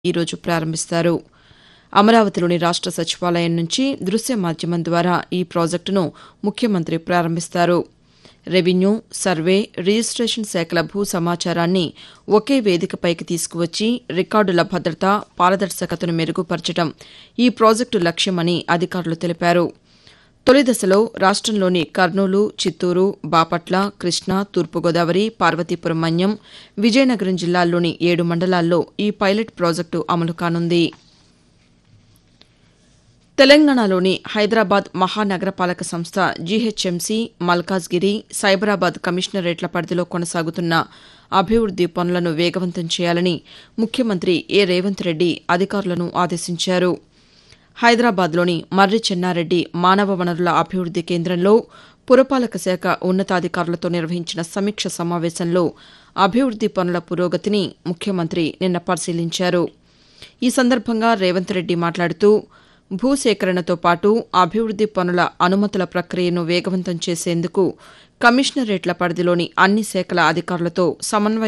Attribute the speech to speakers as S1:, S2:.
S1: ఈరోజు ప్రారంభిస్తారు అమరావతిలోని రాష్ట సచివాలయం నుంచి దృశ్య మాధ్యమం ద్వారా ఈ ప్రాజెక్టును ముఖ్యమంత్రి ప్రారంభిస్తారు రెవెన్యూ సర్వే రిజిస్టేషన్ శాఖల భూ సమాచారాన్ని ఒకే వేదికపైకి తీసుకువచ్చి రికార్డుల భద్రత పారదర్శకతను మెరుగుపరచడం ఈ ప్రాజెక్టు లక్ష్యమని అధికారులు తెలిపారు తొలి దశలో రాష్టంలోని కర్నూలు చిత్తూరు బాపట్ల కృష్ణా తూర్పుగోదావరి పార్వతీపురం మన్యం విజయనగరం జిల్లాల్లోని ఏడు మండలాల్లో ఈ పైలట్ ప్రాజెక్టు అమలు కానుంది తెలంగాణలోని హైదరాబాద్ మహానగరపాలక సంస్థ జీహెచ్ఎంసీ మల్కాజ్గిరి సైబరాబాద్ కమిషనరేట్ల పరిధిలో కొనసాగుతున్న అభివృద్ది పనులను వేగవంతం చేయాలని ముఖ్యమంత్రి ఏ రేవంత్ రెడ్డి అధికారులను ఆదేశించారు హైదరాబాద్లోని మర్రి చెన్నారెడ్డి మానవ వనరుల అభివృద్ది కేంద్రంలో పురపాలక శాఖ ఉన్నతాధికారులతో నిర్వహించిన సమీక్ష సమావేశంలో అభివృద్ది పనుల పురోగతిని ముఖ్యమంత్రి నిన్న పరిశీలించారు ఈ సందర్భంగా రేవంత్ రెడ్డి మాట్లాడుతూ భూసేకరణతో పాటు అభివృద్ది పనుల అనుమతుల ప్రక్రియను వేగవంతం చేసేందుకు కమిషనరేట్ల పరిధిలోని అన్ని శాఖల అధికారులతో సమన్వయ